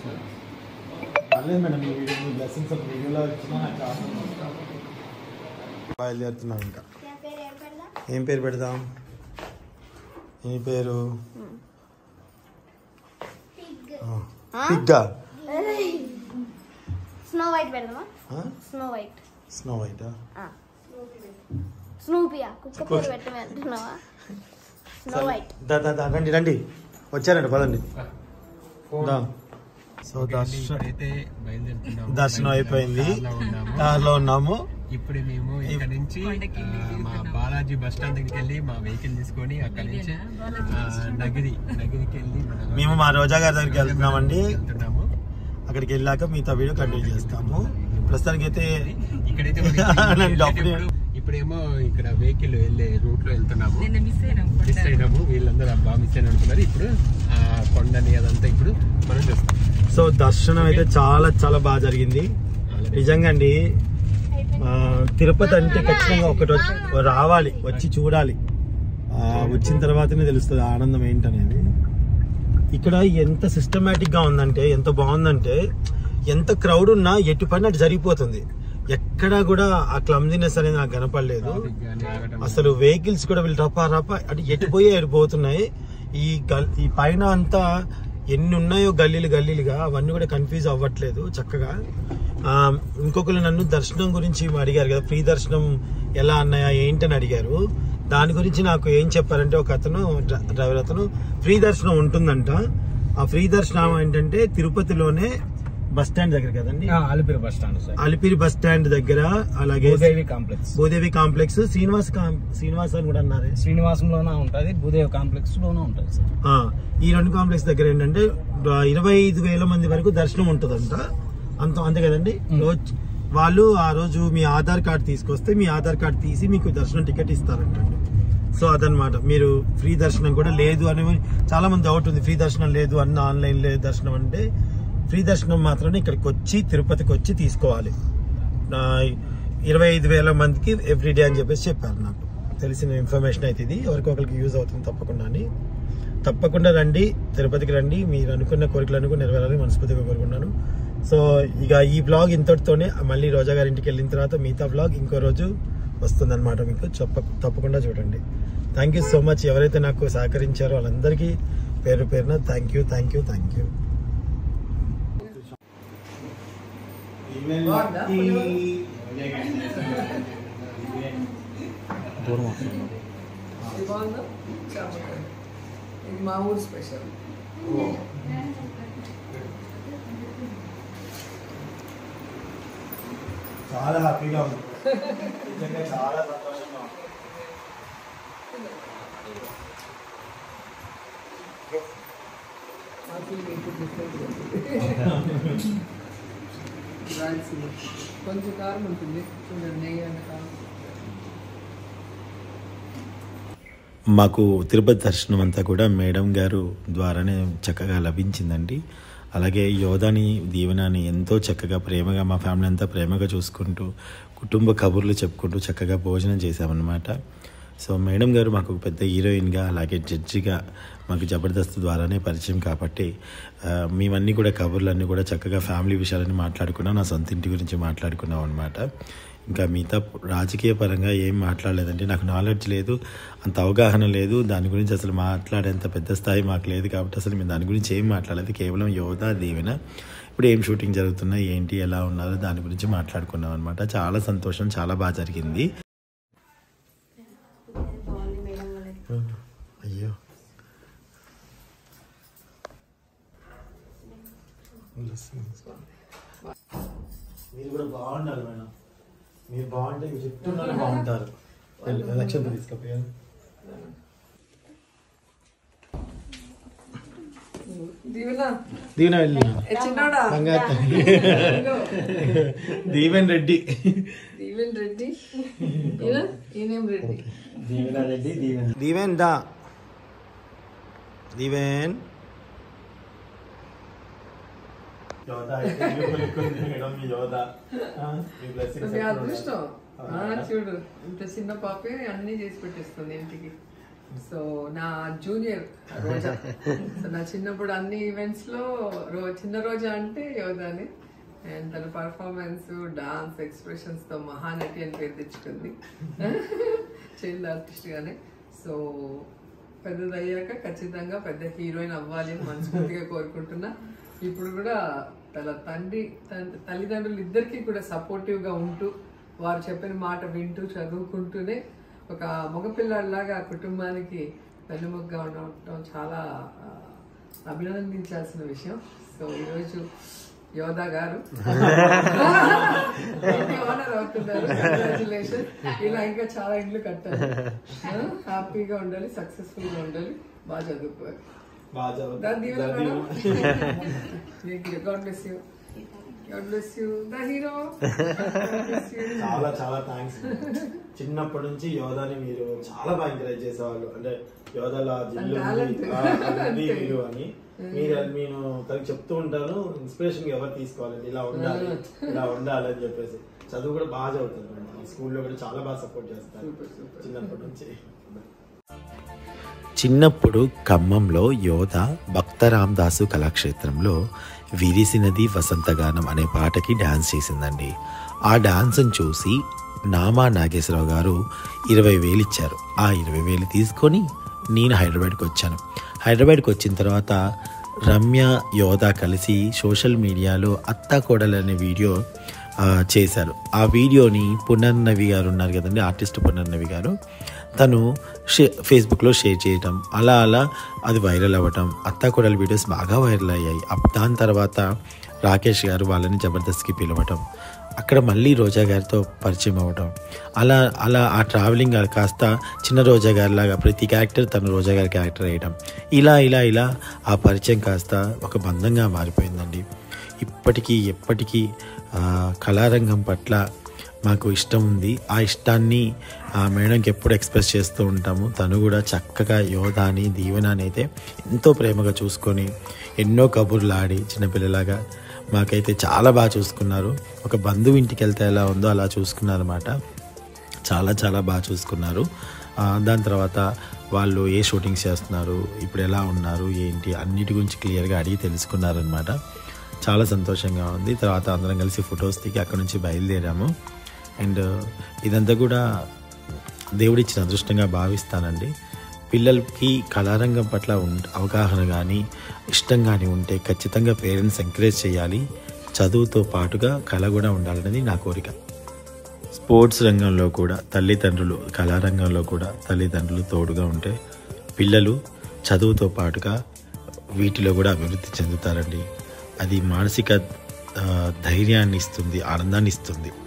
పర్లేదు మేడం మీ వీడియో మీ బ్లెస్సింగ్స్ ఒక వీడియోలో వచ్చినా నాకు కావాలి. బయలుదేరుతున్నాం ఇంకా ఏం పేరు పెడదాం ఏ పేరు పిగ్గా స్నో వైట్ పెడదామా స్నో వైట్ స్నో వైటా స్నూపియా కుక్క పేరు పెట్టమే అంటున్నావా స్నో వైట్ దా దా దా రండి రండి వచ్చారండి పదండి దా సో దర్శనం అయితే బయలుదేరుతున్నాము దర్శనం అయిపోయింది కార్లో ఉన్నాము. కార్లో ఉన్నాము ఇప్పుడు మేము ఇక్కడ నుంచి ఆ, మా బాలాజీ బస్ స్టాండ్ దగ్గరికి వెళ్ళి మా వెహికల్ తీసుకొని అక్కడ నుంచి ఆ, నగిరి నగిరికి వెళ్ళి మన మేము మా రోజా గారి దగ్గరికి వెళ్తున్నామండి వెళ్తున్నాము అక్కడికి వెళ్ళాక మిగతా వీడియో కంటిన్యూ చేస్తాము ప్రస్తుతానికి అయితే ఇక్కడైతే మనకి నన్ను డబ్బులు- ఇప్పుడు- ఇప్పుడేమో ఇక్కడ వెహికల్ వెళ్ళే రూట్ లో వెళ్తున్నాము మిస్ అయినాము వీళ్ళందరూ అబ్బా మిస్ అయిన అనుకున్నారు ఇప్పుడు ఆ కొండని అదంతా ఇప్పుడు మనం చూస్తాం సో దర్శనం అయితే చాలా చాలా బాగా జరిగింది నిజంగా అండి ఆ, తిరుపతి అంటే ఖచ్చితంగా ఒకటి వచ్చి- రావాలి వచ్చి చూడాలి ఆ, వచ్చిన తర్వాతనే తెలుస్తుంది ఆనందం ఏంటనేది ఇక్కడ ఎంత సిస్టమేటిక్ గా ఉందంటే ఎంత బాగుందంటే ఎంత క్రౌడ్ ఉన్నా ఎటు పని అటు జరిగిపోతుంది ఎక్కడా కూడా ఆ క్లమ్జినెస్ అనేది నాకు కనపడలేదు గాని ఆగటం అసలు వెహికల్స్ కూడా వీళ్ళు రపా రపా అటు ఎటు పోయి ఎటు పోతున్నాయి ఈ గల్ ఈ పైన అంతా ఎన్ని ఉన్నాయో గల్లీలు గల్లీలుగా అవన్నీ కూడా కన్ఫ్యూజ్ అవ్వట్లేదు చక్కగా ఆ, ఇంకొకరు నన్ను దర్శనం గురించి అడిగారు కదా ఫ్రీ దర్శనం ఎలా అన్నాయా ఏంటని అడిగారు దాని గురించి నాకు ఏం చెప్పారంటే ఒక అతను డ్ర- డ్రైవర్ అతను ఫ్రీ దర్శనం ఉంటుందంట ఆ ఫ్రీ దర్శనం ఏంటంటే తిరుపతిలోనే బస్ స్టాండ్ దగ్గర కదండి Alipiri bus stand sir Alipiri bus stand దగ్గర అలాగే భూదేవి కాంప్లెక్స్ భూదేవి కాంప్లెక్స్ శ్రీనివాస్ కాం- శ్రీనివాస్ అని కూడా అన్నారు శ్రీనివాసంలోనే ఉంటది భూదేవి కాంప్లెక్స్ లోనే ఉంటది సార్ ఆ, ఈ రెండు కాంప్లెక్స్ దగ్గర ఏంటంటే ఆ, ఇరవై ఐదు వేల మంది వరకు దర్శనం ఉంటుందంట అంత అంతే కదండి రోజు వాళ్ళు ఆ రోజు మీ ఆధార్ కార్డ్ తీసుకొస్తే మీ ఆధార్ కార్డ్ తీసి మీకు దర్శనం టికెట్ ఇస్తారంటండి సో అదనమాట మీరు ఫ్రీ దర్శనం కూడా లేదు అని చాలా మంది డౌట్ ఉంది ఫ్రీ దర్శనం లేదు అన్న ఆన్లైన్ లేదు దర్శనం అంటే ఫ్రీ దర్శనం మాత్రమే ఇక్కడికి వచ్చి తిరుపతికి వచ్చి తీసుకోవాలి ఆ, ఇరవై ఐదు వేల మందికి ఎవ్రీడే అని చెప్పేసి చెప్పారు నాకు తెలిసిన ఇన్ఫర్మేషన్ అయితే ఇది ఎవరికి ఒకరికి యూజ్ అవుతుంది తప్పకుండా అని తప్పకుండా రండి తిరుపతికి రండి మీరు అనుకున్న కోరికలన్నీ కూడా నెరవేరాలని మనస్ఫూర్తిగా కోరుకున్నాను సో ఇక ఈ బ్లాగ్ ఇంతటితోనే మళ్ళీ రోజా గారి ఇంటికి వెళ్ళిన తర్వాత మిగతా బ్లాగ్ ఇంకో రోజు వస్తుందన్నమాట మీకు చెప్ప తప్పకుండా చూడండి థ్యాంక్ యూ సో మచ్ ఎవరైతే నాకు సహకరించారో వాళ్ళందరికీ పేరు పేరున thank you thank you thank you ఇది బాగుందా చేపకాయ ఇది మా ఊరు స్పెషల్ చాలా హ్యాపీగా ఉంది నిజంగా చాలా సంతోషంగా ఉంది మా ఫీల్ ఇప్పుడు డిఫరెంట్గా ఉంటుంది రాయలసీమ కొంచెం కారం ఉంటుంది చూడండి నెయ్యి అన్న కారం మాకు తిరుపతి దర్శనం అంతా కూడా మేడం గారు ద్వారానే చక్కగా లభించిందండి అలాగే యోధాని దీవెనాని ఎంతో చక్కగా ప్రేమగా మా ఫ్యామిలీ అంతా ప్రేమగా చూసుకుంటూ కుటుంబ కబుర్లు చెప్పుకుంటూ చక్కగా భోజనం చేశామన్నమాట సో మేడం గారు మాకు పెద్ద హీరోయిన్గా అలాగే జడ్జిగా మాకు జబర్దస్త్ ద్వారానే పరిచయం కాబట్టి ఆ, మేమన్నీ కూడా కబుర్లన్నీ కూడా చక్కగా ఫ్యామిలీ విషయాలన్నీ మాట్లాడుకున్నాం నా సొంత ఇంటి గురించి మాట్లాడుకున్నాం అనమాట ఇంకా మిగతా రాజకీయ పరంగా ఏం మాట్లాడలేదండి నాకు నాలెడ్జ్ లేదు అంత అవగాహన లేదు దాని గురించి అసలు మాట్లాడేంత పెద్ద స్థాయి మాకు లేదు కాబట్టి అసలు మేము దాని గురించి ఏం మాట్లాడలేదు కేవలం యోధా దీవెన ఇప్పుడు ఏం షూటింగ్ జరుగుతున్నా ఏంటి ఎలా ఉన్నారో దాని గురించి మాట్లాడుకున్నాం అనమాట చాలా సంతోషం చాలా బాగా జరిగింది అయ్యో మీరు కూడా బాగుండాలి మేడం మీరు బాగుంటే మీ చుట్టూ ఉన్న వాళ్ళు బాగుంటారు ఎలక్షన్ తీసుకపోయారు దీవెనా దీవెన వెళ్ళి ఏ చిన్నోడా బంగారు దీవెన్ రెడ్డి దీవెన్ రెడ్డి ఈయన ఈయనేం రెడ్డి దీవెన రెడ్డి దీవెన్ దీవెన్ దా దీవెన్ మీ అదృష్టం ఆ, చూడు ఇంత చిన్న పాపే అన్ని చేసి పెట్టేస్తుంది ఇంటికి సో నా జూనియర్ రోజా సో నా చిన్నప్పుడు అన్ని ఈవెంట్స్ లో రో చిన్న రోజా అంటే యోధాని అండ్ తన పర్ఫార్మెన్స్ డాన్స్ ఎక్స్ప్రెషన్స్ తో మహానటి అని పేరు తెచ్చుకుంది చైల్డ్ ఆర్టిస్ట్ గానే సో పెద్దదయ్యాక ఖచ్చితంగా పెద్ద హీరోయిన్ అవ్వాలి అని మనస్ఫూర్తిగా కోరుకుంటున్నా ఇప్పుడు కూడా తన తండ్రి తన తల్లిదండ్రులు ఇద్దరికి కూడా సపోర్టివ్ గా ఉంటూ వారు చెప్పిన మాట వింటూ చదువుకుంటూనే ఒక మగపిల్లాడిలాగా ఆ కుటుంబానికి వెన్నుముగ్గా ఉండటం చాలా ఆ, అభినందించాల్సిన విషయం సో ఈరోజు యోధా గారు ఓనర్ అవుతున్నారు కంగ్రాచులేషన్ ఇలా ఇంకా చాలా ఇండ్లు కట్టారు హ్యాపీగా ఉండాలి సక్సెస్ఫుల్ గా ఉండాలి బాగా చదువుకోవాలి దాని దీవెన madam God bless you God bless you the hero చాలా చాలా థ్యాంక్స్ చిన్నప్పటి నుంచి యోధాని మీరు చాలా బాగా ఎంకరేజ్ చేసేవాళ్ళు అంటే యోధాలో ఆ జిల్లు ఉంది, talent. ఆ, అది ఉంది మీరు అని మీరు అది నేను తనకి చెప్తూ ఉంటాను ఇన్స్పిరేషన్ ఎవరు తీసుకోవాలండి ఇలా ఉండాలి ఇలా ఉండాలి అని చెప్పేసి చదువు కూడా బాగా చదువుతుంది మేడం స్కూల్లో కూడా చాలా బాగా సపోర్ట్ చేస్తారు చిన్నప్పటి నుంచి చిన్నప్పుడు ఖమ్మంలో యోధ భక్తరామ్ దాసు కళాక్షేత్రంలో విరిసినది వసంతగానం అనే పాటకి డ్యాన్స్ చేసిందండి ఆ డాన్స్ని చూసి నామా నాగేశ్వరరావు గారు ఇరవై వేలు ఇచ్చారు ఆ ఇరవై వేలు తీసుకొని నేను హైదరాబాద్కి వచ్చాను హైదరాబాద్కి వచ్చిన తర్వాత రమ్య యోధ కలిసి సోషల్ మీడియాలో అత్తా కోడలు అనే వీడియో ఆ, చేశారు ఆ వీడియోని పునర్నవి గారు ఉన్నారు కదండి ఆర్టిస్ట్ పునర్నవి గారు తను షే ఫేస్బుక్లో షేర్ చేయటం అలా అలా అది వైరల్ అవ్వటం అత్తాకోడల వీడియోస్ బాగా వైరల్ అయ్యాయి అప్ దాని తర్వాత రాకేష్ గారు వాళ్ళని జబర్దస్త్కి పిలవటం అక్కడ మళ్ళీ రోజా గారితో పరిచయం అవ్వటం అలా అలా ఆ ట్రావెలింగ్ కాస్త చిన్న రోజా గారిలాగా ప్రతి క్యారెక్టర్ తను రోజా గారి క్యారెక్టర్ వేయడం ఇలా ఇలా ఇలా ఆ పరిచయం కాస్త ఒక బంధంగా మారిపోయిందండి ఇప్పటికీ ఎప్పటికీ ఆ, కళారంగం పట్ల మాకు ఇష్టం ఉంది ఆ ఇష్టాన్ని ఆ మేడంకి ఎప్పుడు ఎక్స్ప్రెస్ చేస్తూ ఉంటాము తను కూడా చక్కగా యోధాని దీవెనాని అయితే ఎంతో ప్రేమగా చూసుకొని ఎన్నో కబుర్లు ఆడి చిన్నపిల్లలాగా మాకైతే చాలా బాగా చూసుకున్నారు ఒక బంధువు ఇంటికి వెళ్తే ఎలా ఉందో అలా చూసుకున్నారన్నమాట చాలా చాలా బాగా చూసుకున్నారు ఆ, దాని తర్వాత వాళ్ళు ఏ షూటింగ్స్ చేస్తున్నారు ఇప్పుడు ఎలా ఉన్నారు ఏంటి అన్నిటి గురించి క్లియర్గా అడిగి తెలుసుకున్నారనమాట చాలా సంతోషంగా ఉంది తర్వాత అందరం కలిసి ఫొటోస్ దిగి అక్కడ నుంచి బయలుదేరాము అండ్ ఇదంతా కూడా దేవుడిచ్చిన అదృష్టంగా భావిస్తానండి పిల్లలకి కళారంగం పట్ల ఉం- అవగాహన కానీ ఇష్టం కానీ ఉంటే ఖచ్చితంగా పేరెంట్స్ ఎంకరేజ్ చేయాలి చదువుతో పాటుగా కళ కూడా ఉండాలనేది నా కోరిక స్పోర్ట్స్ రంగంలో కూడా తల్లిదండ్రులు కళారంగంలో కూడా తల్లిదండ్రులు తోడుగా ఉంటే పిల్లలు చదువుతో పాటుగా వీటిలో కూడా అభివృద్ధి చెందుతారండి అది మానసిక ఆ, ధైర్యాన్ని ఇస్తుంది ఆనందాన్ని ఇస్తుంది